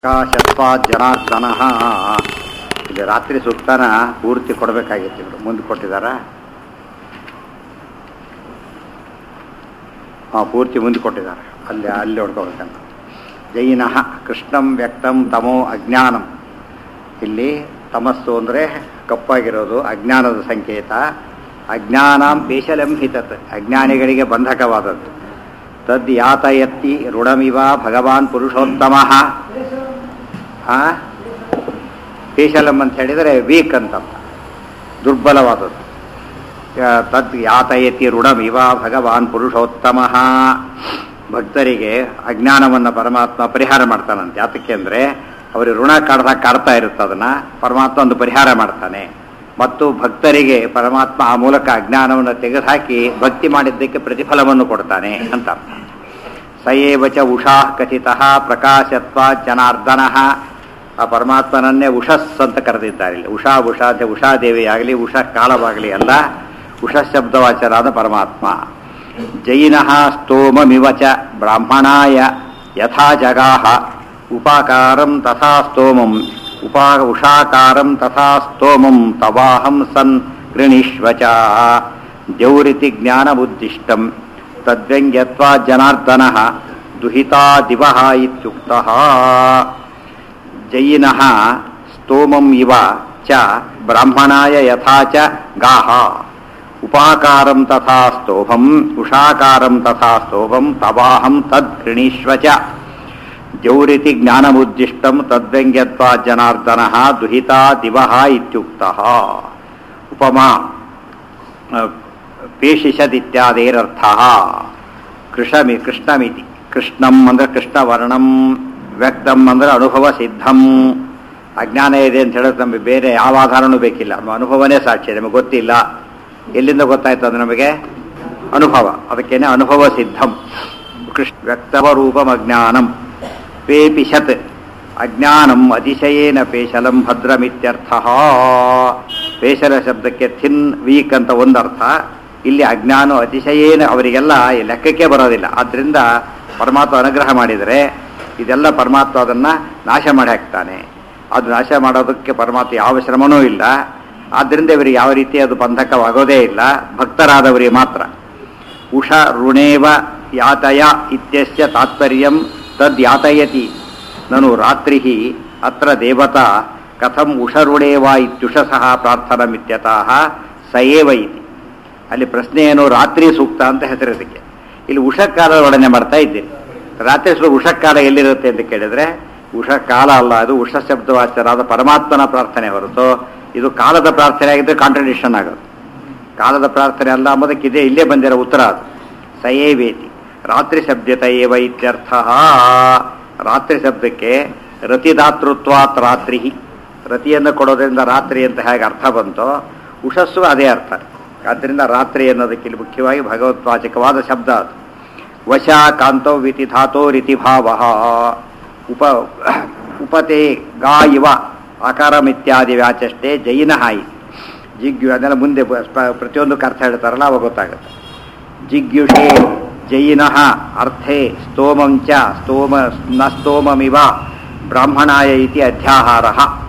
ಶತ್ವಾ ಜನಾರ್ದನ ಇಲ್ಲಿ ರಾತ್ರಿ ಸೂಕ್ತನ ಪೂರ್ತಿ ಕೊಡಬೇಕಾಗಿತ್ತು ಇವರು ಮುಂದೆ ಕೊಟ್ಟಿದ್ದಾರ ಹಾಂ ಪೂರ್ತಿ ಮುಂದೆ ಕೊಟ್ಟಿದ್ದಾರೆ ಅಲ್ಲಿ ಅಲ್ಲಿ ಹೊಡ್ಕೋಬೇಕಂತ ಜೈನ ಕೃಷ್ಣಂ ವ್ಯಕ್ತಂ ತಮೋ ಅಜ್ಞಾನಂ ಇಲ್ಲಿ ತಮಸ್ಸು ಅಂದರೆ ಕಪ್ಪಾಗಿರೋದು ಅಜ್ಞಾನದ ಸಂಕೇತ ಅಜ್ಞಾನಾಂ ಪೇಶಲಂ ಹಿತತ್ ಅಜ್ಞಾನಿಗಳಿಗೆ ಬಂಧಕವಾದದ್ದು ತದ್ ಯಾತಯತ್ತಿ ಋಣಮಿವ ಭಗವಾನ್ ಪುರುಷೋತ್ತಮ ಆ ಪೇಶಲಂ ಅಂತ ಹೇಳಿದರೆ ವೀಕ್ ಅಂತ ದುರ್ಬಲವಾದದ್ದು ಆ, ತದ್ ಯಾತಯತಿ ಋಣಮಿವ ಭಗವಾನ್ ಪುರುಷೋತ್ತಮ ಭಕ್ತರಿಗೆ ಅಜ್ಞಾನವನ್ನು ಪರಮಾತ್ಮ ಪರಿಹಾರ ಮಾಡ್ತಾನಂತೆ ಯಾತಕ್ಕೆ ಅಂದರೆ ಅವರಿಗೆ ಋಣ ಕಾಡ್ದಾಗ ಕಾಡ್ತಾ ಇರುತ್ತೆ ಅದನ್ನ ಪರಮಾತ್ಮ ಒಂದು ಪರಿಹಾರ ಮಾಡ್ತಾನೆ ಮತ್ತು ಭಕ್ತರಿಗೆ ಪರಮಾತ್ಮ ಆ ಮೂಲಕ ಅಜ್ಞಾನವನ್ನು ತೆಗೆದುಹಾಕಿ ಭಕ್ತಿ ಮಾಡಿದ್ದಕ್ಕೆ ಪ್ರತಿಫಲವನ್ನು ಕೊಡ್ತಾನೆ ಅಂತ ಅರ್ಥ ಸಯೇವ ಚ ಉಷಾ ಕಥಿತ ಪ್ರಕಾಶತ್ವ ಜನಾರ್ದನ ಆ ಪರಮಾತ್ಮನನ್ನೇ ಉಷಸ್ ಅಂತ ಕರೆದಿದ್ದಾರೆ ಇಲ್ಲಿ ಉಷಾ ಉಷಾ ಅಂತ ಉಷಾದೇವಿ ಆಗಲಿ ಉಷಾ ಕಾಲವಾಗಲಿ ಅಲ್ಲ ಉಷ ಶಬ್ದವಾಚರಾದ ಪರಮಾತ್ಮ ಜೈನ ಸ್ತೋಮಮಿವ ಚ ಬ್ರಾಹ್ಮಣಾಯ ಯಥಾ ಜಗಾಹ ಉಪಾಕಾರಂ ತಥಾ ಸ್ತೋಮಂ ಉಪಾ ಉಷಾಕಾರಂ ತಥಾ ಸ್ತೋಮಂ ತವಾಹಂ ಸನ್ ಗೃಣೀಷ್ವ ಚ ದೇವರಿತಿ ಜ್ಞಾನಬುದ್ಧಿಷ್ಟಂ ತದ್ವ್ಯಂಗ್ಯತ್ವಾ ಜನಾರ್ದನ ದುಹಿತಾ ದಿವಹ ಇತ್ಯುಕ್ತಃ ಜೈನಃ ಸ್ತೋಮಂ ಇವ ಚ ಬ್ರಾಹ್ಮಣಾಯ ಯಥಾ ಚ ಗಾಹ ಉಪಾಕಾರಂ ತಥಾ ಸ್ತೋಭಂ ಉಷಾಕಾರಂ ತಥಾ ಸ್ತೋಭಂ ತವಾಹಂ ತದ್ ಗೃಣೀಷ್ವ ಚ ಜೌರಿತಿ ಜ್ಞಾನಮುದ್ದಿಷ್ಟಂ ತದ್ವ್ಯಂಗ್ಯತ್ವಾ ಜನಾರ್ದನ ದುಹಿತಾ ದಿವಹ ಇತ್ಯುಕ್ತಃ ಉಪಮಾ ಪೇಷಿಷದಿತ್ಯಾದೇರರ್ಥ ಕೃಷಮಿ ಕೃಷ್ಣಮಿತಿ ಕೃಷ್ಣಂ ಅಂದ್ರೆ ಕೃಷ್ಣವರ್ಣಂ ವ್ಯಕ್ತಂ ಅಂದ್ರೆ ಅನುಭವ ಸಿದ್ಧಂ ಅಜ್ಞಾನ ಇದೆ ಅಂತ ಹೇಳೋದು ನಮಗೆ ಬೇರೆ ಯಾವ ಆಧಾರನೂ ಬೇಕಿಲ್ಲ ನಮ್ಮ ಅನುಭವನೇ ಸಾಕ್ಷಿ ನಮಗೆ ಗೊತ್ತಿಲ್ಲ ಎಲ್ಲಿಂದ ಗೊತ್ತಾಯ್ತು ಅದು ನಮಗೆ ಅನುಭವ ಅದಕ್ಕೇನೆ ಅನುಭವ ಸಿದ್ಧಂ ಕೃಷ್ಣ ವ್ಯಕ್ತವ ರೂಪಂ ಅಜ್ಞಾನಂ ಪೇಪಿಷತ್ ಅಜ್ಞಾನಂ ಅತಿಶಯೇನ ಪೇಶಲಂ ಭದ್ರಮಿತ್ಯರ್ಥ ಪೇಶಲ ಶಬ್ದಕ್ಕೆ ಥಿನ್ ವೀಕ್ ಅಂತ ಒಂದರ್ಥ ಇಲ್ಲಿ ಅಜ್ಞಾನ ಅತಿಶಯೇನ ಅವರಿಗೆಲ್ಲ ಈ ಲೆಕ್ಕಕ್ಕೆ ಬರೋದಿಲ್ಲ ಆದ್ದರಿಂದ ಪರಮಾತ್ಮ ಅನುಗ್ರಹ ಮಾಡಿದರೆ ಇದೆಲ್ಲ ಪರಮಾತ್ಮ ಅದನ್ನು ನಾಶ ಮಾಡಿ ಹಾಕ್ತಾನೆ ಅದು ನಾಶ ಮಾಡೋದಕ್ಕೆ ಪರಮಾತ್ಮ ಯಾವ ಶ್ರಮನೂ ಇಲ್ಲ ಆದ್ದರಿಂದ ಇವರಿಗೆ ಯಾವ ರೀತಿ ಅದು ಬಂಧಕವಾಗೋದೇ ಇಲ್ಲ ಭಕ್ತರಾದವರಿಗೆ ಮಾತ್ರ ಉಷ ಋಣೇವ ಯಾತಯ ಇತ್ಯಸ್ಯ ತಾತ್ಪರ್ಯಂ ತದ್ ಯಾತಯತಿ ನನು ರಾತ್ರಿ ಅತ್ರ ದೇವತಾ ಕಥಂ ಉಷರುಣೇವ ಇತ್ಯುಷಸಃ ಪ್ರಾರ್ಥನಮಿತ್ಯತಃ ಸಯೇವ ಇತಿ ಅಲ್ಲಿ ಪ್ರಶ್ನೆ ಏನು ರಾತ್ರಿ ಸೂಕ್ತ ಅಂತ ಹೆಸರಿದಕ್ಕೆ ಇಲ್ಲಿ ಉಷಕಾಲ ವರ್ಣನೆ ಮಾಡ್ತಾ ಇದ್ದೀರಿ ರಾತ್ರಿ ಸ್ವಲ್ಪ ಉಷಕಾಲ ಎಲ್ಲಿರುತ್ತೆ ಅಂತ ಕೇಳಿದ್ರೆ ಉಷಕಾಲ ಅಲ್ಲ ಅದು ಉಷ ಶಬ್ದವಾಚರಾದ ಪರಮಾತ್ಮನ ಪ್ರಾರ್ಥನೆ ಹೊರತು ಇದು ಕಾಲದ ಪ್ರಾರ್ಥನೆ ಆಗಿದ್ರೆ ಕಾಂಟ್ರಡಿಕ್ಷನ್ ಆಗೋದು ಕಾಲದ ಪ್ರಾರ್ಥನೆ ಅಲ್ಲ ಅಂಬೋದಕ್ಕೆ ಇದೇ ಇಲ್ಲೇ ಬಂದಿರೋ ಉತ್ತರ ಅದು ಸಯೇವೇತಿ ರಾತ್ರಿ ಶಬ್ದತ ಏವ ಇತ್ಯರ್ಥ ರಾತ್ರಿ ಶಬ್ದಕ್ಕೆ ರತಿದಾತೃತ್ವಾತ್ ರಾತ್ರಿ ರತಿಯನ್ನು ಕೊಡೋದ್ರಿಂದ ರಾತ್ರಿ ಅಂತ ಹೇಗೆ ಅರ್ಥ ಬಂತೋ ಉಷಸ್ಸು ಅದೇ ಅರ್ಥ ಆದ್ದರಿಂದ ರಾತ್ರಿ ಅನ್ನೋದಕ್ಕೆ ಇಲ್ಲಿ ಮುಖ್ಯವಾಗಿ ಭಗವತ್ವಾಚಕವಾದ ಶಬ್ದ ಅದು ವಶ ಕಾಂತೋ ವಿತಿ ಧಾತೋ ರೀತಿಭಾವ ಉಪ ಉಪತೆ ಗಾ ಇವ ಅಕಾರಮಿತ್ಯಾದಿ ವ್ಯಾಚಷ್ಟೇ ಜೈನ ಹಾಯಿ ಜಿಗ್ಯು ಅದೆಲ್ಲ ಮುಂದೆ ಬ- ಸ್ಪ- ಪ್ರತಿಯೊಂದಕ್ಕೆ ಅರ್ಥ ಹೇಳ್ತಾರಲ್ಲ ಅವಾಗ ಗೊತ್ತಾಗುತ್ತೆ ಜಿಗ್ಯುಷೇ ಜೈನಃ ಅರ್ಥೇ ಸ್ತೋಮಂಚ ಸ್ತೋಮ ನ ಸ್ತೋಮಮಿವ ಬ್ರಾಹ್ಮಣಾಯ ಇತಿ ಅಧ್ಯಾಹಾರ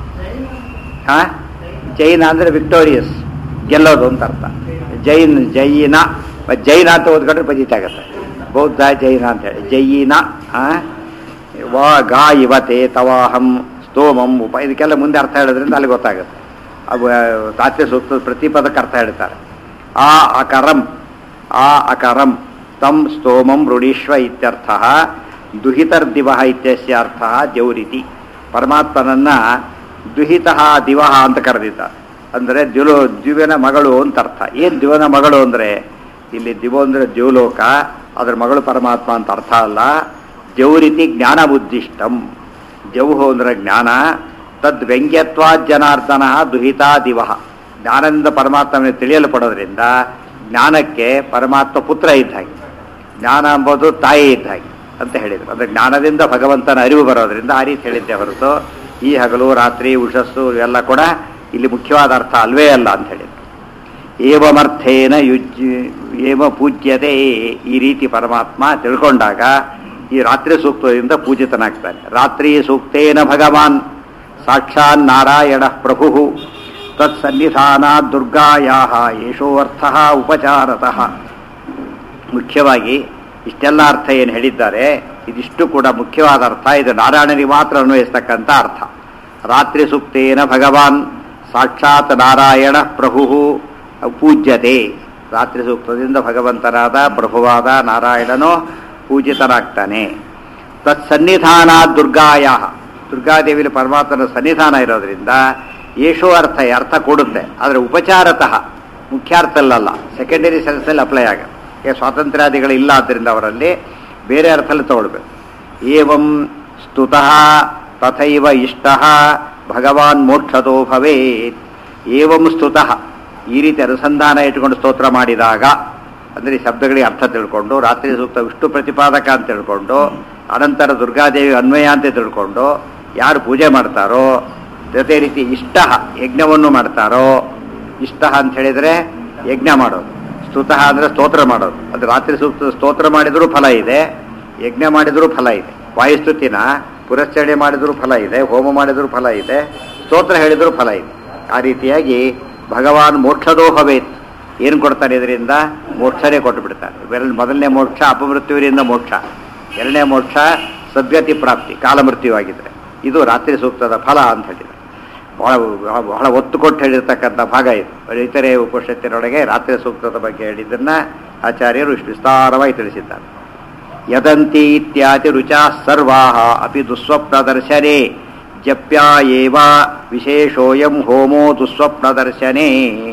ಜೈನ ಅಂದರೆ ವಿಕ್ಟೋರಿಯಸ್ ಗೆಲ್ಲೋದು ಅಂತ ಅರ್ಥ ಜೈನ್ ಜೈನ ಜೈನ ಅಂತ ಓದ್ಕೊಂಡ್ರೆ ಪಜಿತ ಆಗುತ್ತೆ ಬೌದ್ಧ ಜೈನ ಅಂತ ಹೇಳಿ ಜೈನ ಆ, ವಾ ಗಾ ಇವತೆ ತವಾಹಂ ಸ್ತೋಮಂ ಉಪ ಇದಕ್ಕೆಲ್ಲ ಮುಂದೆ ಅರ್ಥ ಹೇಳೋದ್ರಿಂದ ಅಲ್ಲಿ ಗೊತ್ತಾಗುತ್ತೆ ಅವು ತಾತ್ಯ ಸೂಕ್ತದ ಪ್ರತಿ ಪದಕ್ಕೆ ಅರ್ಥ ಹೇಳ್ತಾರೆ ಆ ಅಕರಂ ಆ ಅಕರಂ ತಂ ಸ್ತೋಮಂ ಋಣೀಶ್ವ ಇತ್ಯರ್ಥ ದುಹಿತರ್ದಿವ ಇತ್ಯಸ್ಯ ಅರ್ಥ ಜೌರಿತಿ ಪರಮಾತ್ಮನನ್ನ ದುಹಿತ ದಿವಹ ಅಂತ ಕರೆದಿದ್ದಾರೆ ಅಂದರೆ ದ್ಯುಲೋ ದ್ಯುವಿನ ಮಗಳು ಅಂತ ಅರ್ಥ ಏನು ದ್ಯುವನ ಮಗಳು ಅಂದರೆ ಇಲ್ಲಿ ದಿವ ಅಂದರೆ ದ್ಯುಲೋಕ ಅದರ ಮಗಳು ಪರಮಾತ್ಮ ಅಂತ ಅರ್ಥ ಅಲ್ಲ ಜೌರಿತಿ ಜ್ಞಾನ ಬುದ್ಧಿಷ್ಟಂ ಜೌಹು ಅಂದರೆ ಜ್ಞಾನ ತದ್ ವ್ಯಂಗ್ಯತ್ವಾ ಜನಾರ್ದನ ದುಹಿತಾ ದಿವಹ ಜ್ಞಾನದಿಂದ ಪರಮಾತ್ಮನ ತಿಳಿಯಲ್ಪಡೋದ್ರಿಂದ ಜ್ಞಾನಕ್ಕೆ ಪರಮಾತ್ಮ ಪುತ್ರ ಇದ್ದ ಹಾಗೆ ಜ್ಞಾನ ಎಂಬುದು ತಾಯಿ ಇದ್ದ ಹಾಗೆ ಅಂತ ಹೇಳಿದರು ಅಂದರೆ ಜ್ಞಾನದಿಂದ ಭಗವಂತನ ಅರಿವು ಬರೋದ್ರಿಂದ ಆ ರೀತಿ ಹೇಳಿದ್ದೆ ಹೊರತು ಈ ಹಗಲು ರಾತ್ರಿ ಉಷಸ್ಸು ಇವೆಲ್ಲ ಕೂಡ ಇಲ್ಲಿ ಮುಖ್ಯವಾದ ಅರ್ಥ ಅಲ್ವೇ ಅಲ್ಲ ಅಂತ ಹೇಳಿದ್ರು ಏವಮರ್ಥೇನ ಯುಜ್ ಏವ ಪೂಜ್ಯತೆ ಈ ರೀತಿ ಪರಮಾತ್ಮ ತಿಳ್ಕೊಂಡಾಗ ಈ ರಾತ್ರಿ ಸೂಕ್ತದಿಂದ ಪೂಜಿತನಾಗ್ತಾನೆ ರಾತ್ರಿ ಸೂಕ್ತೇನ ಭಗವಾನ್ ಸಾಕ್ಷಾನ್ ನಾರಾಯಣ ಪ್ರಭು ತತ್ಸನ್ನಿಧಾನ ದುರ್ಗಾಯಾ ಯಶೋ ಅರ್ಥ ಉಪಚಾರತಃ ಮುಖ್ಯವಾಗಿ ಇಷ್ಟೆಲ್ಲ ಅರ್ಥ ಏನು ಹೇಳಿದ್ದಾರೆ ಇದಿಷ್ಟು ಕೂಡ ಮುಖ್ಯವಾದ ಅರ್ಥ ಇದು ನಾರಾಯಣನಿಗೆ ಮಾತ್ರ ಅನ್ವಯಿಸ್ತಕ್ಕಂಥ ಅರ್ಥ ರಾತ್ರಿ ಸೂಕ್ತೇನ ಭಗವಾನ್ ಸಾಕ್ಷಾತ್ ನಾರಾಯಣ ಪ್ರಭು ಪೂಜ್ಯತೆ ರಾತ್ರಿ ಸೂಕ್ತದಿಂದ ಭಗವಂತನಾದ ಪ್ರಭುವಾದ ನಾರಾಯಣನು ಪೂಜಿತನಾಗ್ತಾನೆ ತತ್ಸನ್ನಿಧಾನ ದುರ್ಗಾಯ ದುರ್ಗಾದೇವಿಲಿ ಪರಮಾತ್ಮನ ಸನ್ನಿಧಾನ ಇರೋದ್ರಿಂದ ಯೇಷೋ ಅರ್ಥ ಅರ್ಥ ಕೊಡುತ್ತೆ ಆದರೆ ಉಪಚಾರತಃ ಮುಖ್ಯಾರ್ಥ ಅಲ್ಲಲ್ಲ ಸೆಕೆಂಡರಿ ಸೆನ್ಸಲ್ಲಿ ಅಪ್ಲೈ ಆಗುತ್ತೆ ಈಗ ಸ್ವಾತಂತ್ರ್ಯಾದಿಗಳು ಇಲ್ಲ ಆದ್ದರಿಂದ ಅವರಲ್ಲಿ ಬೇರೆ ಅರ್ಥದಲ್ಲಿ ತಗೊಳ್ಬೇಕು ಏವಂ ಸ್ತುತಃ ತಥೈವ ಇಷ್ಟ ಭಗವಾನ್ ಮೋಕ್ಷದೋ ಭವೇತ್ ಏವಂ ಸ್ತುತಃ ಈ ರೀತಿ ಅನುಸಂಧಾನ ಇಟ್ಟುಕೊಂಡು ಸ್ತೋತ್ರ ಮಾಡಿದಾಗ ಅಂದರೆ ಈ ಶಬ್ದಗಳಿಗೆ ಅರ್ಥ ತಿಳ್ಕೊಂಡು ರಾತ್ರಿ ಸೂಕ್ತ ವಿಷ್ಣು ಪ್ರತಿಪಾದಕ ಅಂತ ತಿಳ್ಕೊಂಡು ಅನಂತರ ದುರ್ಗಾದೇವಿ ಅನ್ವಯ ಅಂತ ತಿಳ್ಕೊಂಡು ಯಾರು ಪೂಜೆ ಮಾಡ್ತಾರೋ ಜೊತೆ ರೀತಿ ಇಷ್ಟ ಯಜ್ಞವನ್ನು ಮಾಡ್ತಾರೋ ಇಷ್ಟ ಅಂತ ಹೇಳಿದರೆ ಯಜ್ಞ ಮಾಡೋದು ಸ್ತುತಃ ಅಂದರೆ ಸ್ತೋತ್ರ ಮಾಡೋದು ಅದು ರಾತ್ರಿ ಸೂಕ್ತ ಸ್ತೋತ್ರ ಮಾಡಿದರೂ ಫಲ ಇದೆ ಯಜ್ಞ ಮಾಡಿದರೂ ಫಲ ಇದೆ ವಾಯುಸ್ತುತಿನ ಪುರಸ್ಕರಣೆ ಮಾಡಿದರೂ ಫಲ ಇದೆ ಹೋಮ ಮಾಡಿದರೂ ಫಲ ಇದೆ ಸ್ತೋತ್ರ ಹೇಳಿದರೂ ಫಲ ಇದೆ ಆ ರೀತಿಯಾಗಿ ಭಗವಾನ್ ಮೋಕ್ಷದೋ ಭವೇತ್ ಏನು ಕೊಡ್ತಾನೆ ಇದರಿಂದ ಮೋಕ್ಷನೇ ಕೊಟ್ಟು ಬಿಡ್ತಾನೆ ಇವೆರಡು ಮೊದಲನೇ ಮೋಕ್ಷ ಅಪಮೃತ್ಯುವಿನಿಂದ ಮೋಕ್ಷ ಎರಡನೇ ಮೋಕ್ಷ ಸದ್ಗತಿ ಪ್ರಾಪ್ತಿ ಕಾಲಮೃತ್ಯುವಾಗಿದ್ರೆ ಇದು ರಾತ್ರಿ ಸೂಕ್ತದ ಫಲ ಅಂತ ಹೇಳಿದ್ದಾರೆ ಬಹಳ ಬಹಳ ಒತ್ತು ಕೊಟ್ಟು ಹೇಳಿರ್ತಕ್ಕಂಥ ಭಾಗ ಇದು ಇತರೆ ಉಪನಿಷತ್ತಿನೊಳಗೆ ರಾತ್ರಿ ಸೂಕ್ತದ ಬಗ್ಗೆ ಹೇಳಿದ್ದನ್ನ ಆಚಾರ್ಯರು ಇಷ್ಟು ವಿಸ್ತಾರವಾಗಿ ತಿಳಿಸಿದ್ದಾರೆ ಯದಂತಿ ಇತ್ಯಾದಿ ರುಚಾ ಸರ್ವಾ ಅಪಿ ದುಸ್ವಪ್ನ ದರ್ಶನೆ ಜಪ್ಯಾ ಏವ ವಿಶೇಷೋಯಂ ಹೋಮೋ ದುಸ್ವಪ್ನ ದರ್ಶನೆ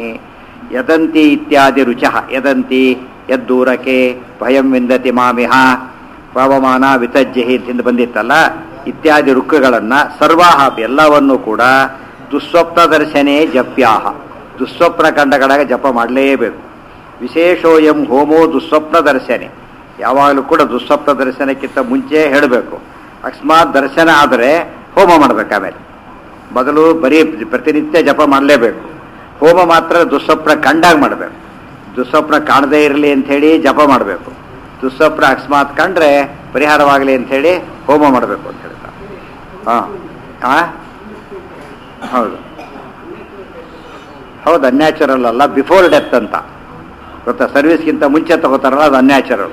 ಯದಂತಿ ಇತ್ಯಾದಿ ರುಚ ಯದಂತಿ ಯದ್ದೂರಕೆ ಭಯಂ ವಿಂದತಿ ಮಾಮಿಹ ಪವಮಾನ ವಿತಜ್ಜಹಿ ಅಂತ ಬಂದಿತ್ತಲ್ಲ ಇತ್ಯಾದಿ ರುಕ್ಕಗಳನ್ನು ಸರ್ವಾಹ ಎಲ್ಲವನ್ನೂ ಕೂಡ ದುಸ್ವಪ್ನ ದರ್ಶನೇ ಜಪ್ಯಾಹ ದುಸ್ವಪ್ನ ಕಂಡಗಳಾಗ ಜಪ ಮಾಡಲೇಬೇಕು ವಿಶೇಷೋಯಂ ಹೋಮೋ ದುಸ್ವಪ್ನ ದರ್ಶನೆ ಯಾವಾಗಲೂ ಕೂಡ ದುಸ್ವಪ್ನ ದರ್ಶನಕ್ಕಿಂತ ಮುಂಚೆ ಹೇಳಬೇಕು ಅಕಸ್ಮಾತ್ ದರ್ಶನ ಆದರೆ ಹೋಮ ಮಾಡ್ಬೇಕು ಆಮೇಲೆ ಮೊದಲು ಬರೀ ಪ್ರತಿನಿತ್ಯ ಜಪ ಮಾಡಲೇಬೇಕು ಹೋಮ ಮಾತ್ರ ದುಸ್ವಪ್ನ ಕಂಡಾಗ ಮಾಡಬೇಕು ದುಸ್ವಪ್ನ ಕಾಣದೇ ಇರಲಿ ಅಂಥೇಳಿ ಜಪ ಮಾಡಬೇಕು ದುಸ್ವಪ್ನ ಅಕಸ್ಮಾತ್ ಕಂಡ್ರೆ ಪರಿಹಾರವಾಗಲಿ ಅಂಥೇಳಿ ಹೋಮ ಮಾಡಬೇಕು ಅಂತ ಹೇಳ್ತಾರೆ ಹಾಂ ಹಾಂ ಹೌದು ಹೌದು ಅನ್ಯಾಚುರಲ್ ಅಲ್ಲ ಬಿಫೋರ್ ಡೆತ್ ಅಂತ ಗೊತ್ತಾ ಸರ್ವಿಸ್ಗಿಂತ ಮುಂಚೆ ತಗೋತಾರಲ್ಲ ಅದು ಅನ್ಯಾಚುರಲ್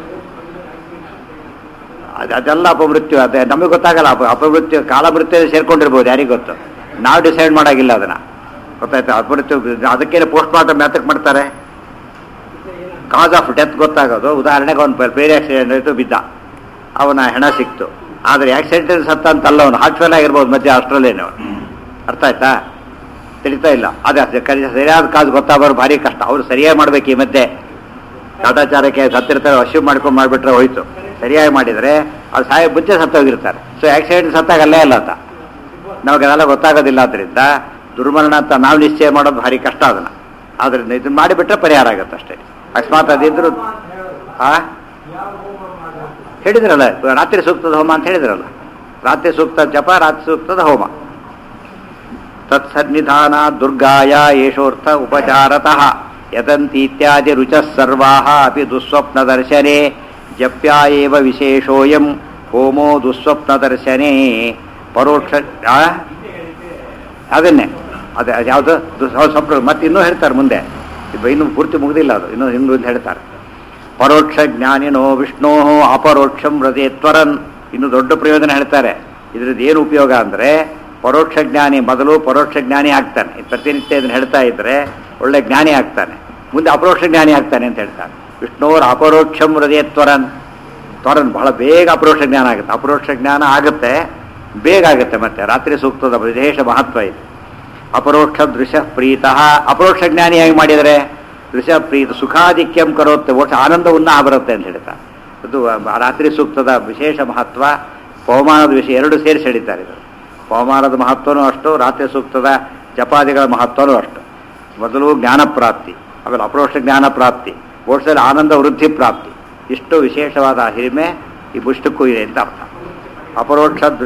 ಅದು ಅದೆಲ್ಲ ಅಪಮೃತ್ಯು ಅದೇ ನಮಗೆ ಗೊತ್ತಾಗಲ್ಲ ಅಪ ಅಪಮೃತ್ಯು ಕಾಲಮೃತ್ಯು ಸೇರ್ಕೊಂಡಿರ್ಬೋದು ಯಾರಿಗೆ ಗೊತ್ತು ನಾವು ಡಿಸೈಡ್ ಮಾಡೋಗಿಲ್ಲ ಅದನ್ನ ಗೊತ್ತಾಯ್ತು ಅಪಮೃತ್ಯು ಅದಕ್ಕೇನೆ ಪೋಸ್ಟ್ ಮಾರ್ಟಮ್ ಯಾತಕ್ಕೆ ಮಾಡ್ತಾರೆ ಕಾಸ್ ಆಫ್ ಡೆತ್ ಗೊತ್ತಾಗೋದು ಉದಾಹರಣೆಗೆ ಅವ್ನು ಬೇರೆ ಆಕ್ಸಿಡೆಂಟ್ ಆಯಿತು ಬಿದ್ದ ಅವನ ಹೆಣ ಸಿಕ್ತು ಆದರೆ ಆಕ್ಸಿಡೆಂಟ್ ಸತ್ತ ಅಂತಲ್ಲ ಅವನು ಹಾರ್ಟ್ ಫೇಲ್ ಆಗಿರ್ಬೋದು ಮಧ್ಯೆ ಆಸ್ಟ್ರೇಲಿಯನ್ ಅವನು ಅರ್ಥ ಆಯ್ತಾ ತಿಳಿತಾ ಇಲ್ಲ ಅದೇ ಅದೇ ಕರೆ- ಸರಿಯಾದ ಕಾಸು ಗೊತ್ತಾಗೋರು ಭಾರಿ ಕಷ್ಟ ಅವ್ರು ಸರಿಯಾಗಿ ಮಾಡ್ಬೇಕು ಈ ಮಧ್ಯೆ ಕಾಟಾಚಾರಕ್ಕೆ ಸತ್ತಿರ್ತಾರೆ ಅಶ್ಯೂ ಮಾಡ್ಕೊಂಡು ಮಾಡಿಬಿಟ್ರೆ ಹೋಯ್ತು ಸರಿಯಾಗಿ ಮಾಡಿದರೆ ಅವ್ರು ಸಾಯ ಮುಂಚೆ ಸತ್ತೋಗಿರ್ತಾರೆ ಸೊ ಆಕ್ಸಿಡೆಂಟ್ ಸತ್ತಾಗಲ್ಲೇ ಇಲ್ಲ ಅಂತ ನಮಗೆ ಅದೆಲ್ಲ ಗೊತ್ತಾಗೋದಿಲ್ಲ ಆದ್ದರಿಂದ ದುರ್ಮರಣ ಅಂತ ನಾವು ನಿಶ್ಚಯ ಮಾಡೋದು ಭಾರಿ ಕಷ್ಟ ಅದನ್ನ ಆದ್ರಿಂದ ಇದನ್ನ ಮಾಡಿಬಿಟ್ರೆ ಪರಿಹಾರ ಆಗುತ್ತೆ ಅಷ್ಟೇ ಅಕಸ್ಮಾತ್ ಅದಿದ್ರು ಆ ಹೇಳಿದ್ರಲ್ಲ ರಾತ್ರಿ ಸೂಕ್ತದ ಹೋಮ ಅಂತ ಹೇಳಿದ್ರಲ್ಲ ರಾತ್ರಿ ಸೂಕ್ತ ಜಪ ರಾತ್ರಿ ಸೂಕ್ತದ ಹೋಮ ತತ್ಸನ್ನಿಧಾನ ದುರ್ಗಾಯ ಯೇಷೋರ್ಥ ಉಪಚಾರತಃ ಯದಂತಿ ಇತ್ಯಾದಿ ರುಚಃ ಸರ್ವಾಹ ಅಪಿ ದುಸ್ವಪ್ನ ದರ್ಶನೆ ಜಪ್ಯಾ ಏವ ವಿಶೇಷೋಯಂ ಹೋಮೋ ದುಸ್ವಪ್ನ ದರ್ಶನೆ ಪರೋಕ್ಷ ಆ? ಅದನ್ನೇ ಅದೇ ಅದು ಯಾವುದು ಸ್ವಪ್ನ ಮತ್ತೆ ಇನ್ನೂ ಹೇಳ್ತಾರೆ ಮುಂದೆ ಇದು ಇನ್ನೂ ಪೂರ್ತಿ ಮುಗ್ದಿಲ್ಲ ಅದು ಇನ್ನೂ ಇನ್ನೂ ಒಂದು ಹೇಳ್ತಾರೆ ಪರೋಕ್ಷ ಜ್ಞಾನಿನೋ ವಿಷ್ಣೋ ಅಪರೋಕ್ಷಂ ಹೃದಯತ್ವರನ್ ಇನ್ನು ದೊಡ್ಡ ಪ್ರಯೋಜನ ಹೇಳ್ತಾರೆ ಇದ್ರದ್ದು ಏನು ಉಪಯೋಗ ಅಂದರೆ ಪರೋಕ್ಷ ಜ್ಞಾನಿ ಮೊದಲು ಪರೋಕ್ಷ ಜ್ಞಾನಿ ಆಗ್ತಾನೆ ಈ ಪ್ರತಿನಿತ್ಯ ಇದನ್ನು ಹೇಳ್ತಾ ಇದ್ರೆ ಒಳ್ಳೆ ಜ್ಞಾನಿ ಆಗ್ತಾನೆ ಮುಂದೆ ಅಪರೋಕ್ಷ ಜ್ಞಾನಿ ಆಗ್ತಾನೆ ಅಂತ ಹೇಳ್ತಾನೆ ವಿಷ್ಣುವರ ಅಪರೋಕ್ಷಂ ಹೃದಯತ್ವರನ್ ತ್ವರನ್ ಬಹಳ ಬೇಗ ಅಪರೋಕ್ಷ ಜ್ಞಾನ ಆಗುತ್ತೆ ಅಪರೋಕ್ಷ ಜ್ಞಾನ ಆಗುತ್ತೆ ಬೇಗ ಆಗುತ್ತೆ ಮತ್ತೆ ರಾತ್ರಿ ಸೂಕ್ತದ ವಿಶೇಷ ಮಹತ್ವ ಇದೆ ಅಪರೋಕ್ಷ ದೃಶ್ಯ ಪ್ರೀತಃ ಅಪರೋಕ್ಷ ಜ್ಞಾನಿಯಾಗಿ ಮಾಡಿದರೆ ದೃಶ್ಯ ಪ್ರೀತ ಸುಖಾಧಿಕ್ಯಂ ಕರೋತ್ತೆ ಒಟ್ಟು ಆನಂದ ಉನ್ನಾಹ ಬರುತ್ತೆ ಅಂತ ಹೇಳ್ತಾರೆ ಅದು ಆ ರಾತ್ರಿ ಸೂಕ್ತದ ವಿಶೇಷ ಮಹತ್ವ ಪವಮಾನದ ವಿಷಯ ಎರಡು ಸೇರಿಸಿ ಹೇಳಿದ್ದಾರೆ ಇದು ಪವಮಾನದ ಮಹತ್ವನೂ ಅಷ್ಟು ರಾತ್ರಿ ಸೂಕ್ತದ ಜಪಾದಿಗಳ ಮಹತ್ವನೂ ಅಷ್ಟು ಮೊದಲು ಜ್ಞಾನ ಪ್ರಾಪ್ತಿ ಆಮೇಲೆ ಅಪರೋಕ್ಷ ಜ್ಞಾನ ಪ್ರಾಪ್ತಿ ಓಟ್ಸಲ್ಲಿ ಆನಂದ ವೃದ್ಧಿ ಪ್ರಾಪ್ತಿ ಇಷ್ಟು ವಿಶೇಷವಾದ ಹಿರಿಮೆ ಈ ಪುಷ್ಟಕ್ಕೂ ಇದೆ ಅಂತ ಅರ್ಥ ಅಪರೋಕ್ಷ